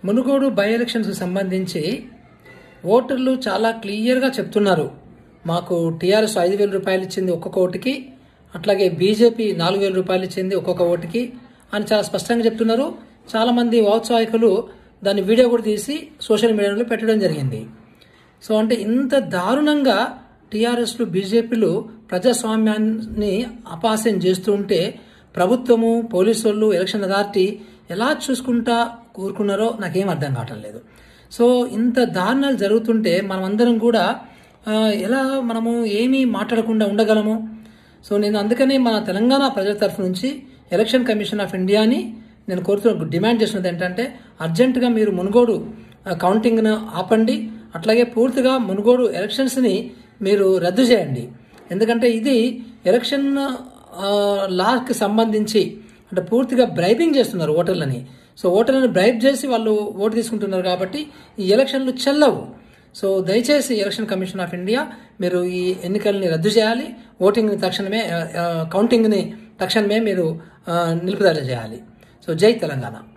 Munugode by ఎలక్షన్స్కి సంబంధించి ఓటర్లు చాలా క్లియర్గా చెప్తున్నారు మాకు టీఆర్ఎస్ ఐదు వేల రూపాయలు ఇచ్చింది ఒక్కొక్క ఓటుకి అట్లాగే బీజేపీ నాలుగు వేల రూపాయలు ఇచ్చింది ఒక్కొక్క ఓటుకి అని చాలా స్పష్టంగా చెప్తున్నారు చాలామంది ఔత్సాహికులు దాని వీడియో కూడా తీసి సోషల్ మీడియాలో పెట్టడం జరిగింది సో అంటే ఇంత దారుణంగా టీఆర్ఎస్లు బీజేపీలు ప్రజాస్వామ్యాన్ని అపాస్యం చేస్తూ ఉంటే ప్రభుత్వము పోలీసు వాళ్ళు ఎలక్షన్ అథారిటీ ఎలా చూసుకుంటా కూరుకున్నారో నాకేం అర్థం కావటం లేదు సో ఇంత దారుణాలు జరుగుతుంటే మనమందరం కూడా ఆ, ఎలా మనము ఏమీ మాట్లాడకుండా ఉండగలము సో నేను అందుకని మన తెలంగాణ ప్రజల తరఫు నుంచి ఎలక్షన్ కమిషన్ ఆఫ్ ఇండియాని నేను కోరుతున్న డిమాండ్ చేసినది ఏంటంటే అర్జెంటుగా మీరు మునుగోడు ఆ, కౌంటింగ్ను ఆపండి అట్లాగే పూర్తిగా మునుగోడు ఎలక్షన్స్ని మీరు రద్దు చేయండి ఎందుకంటే ఇది ఎలక్షన్ ఆ, లాకి సంబంధించి అంటే పూర్తిగా బ్రైబింగ్ చేస్తున్నారు ఓటర్లని సో ఓటర్లను బ్రైబ్ చేసి వాళ్ళు ఓటు తీసుకుంటున్నారు కాబట్టి ఈ ఎలక్షన్లు చెల్లవు సో దయచేసి ఎలక్షన్ కమిషన్ ఆఫ్ ఇండియా మీరు ఈ ఎన్నికల్ని రద్దు చేయాలి ఓటింగ్ని తక్షణమే ఆ, ఆ, కౌంటింగ్ని తక్షణమే మీరు ఆ, నిలుపుదల చేయాలి సో జై తెలంగాణ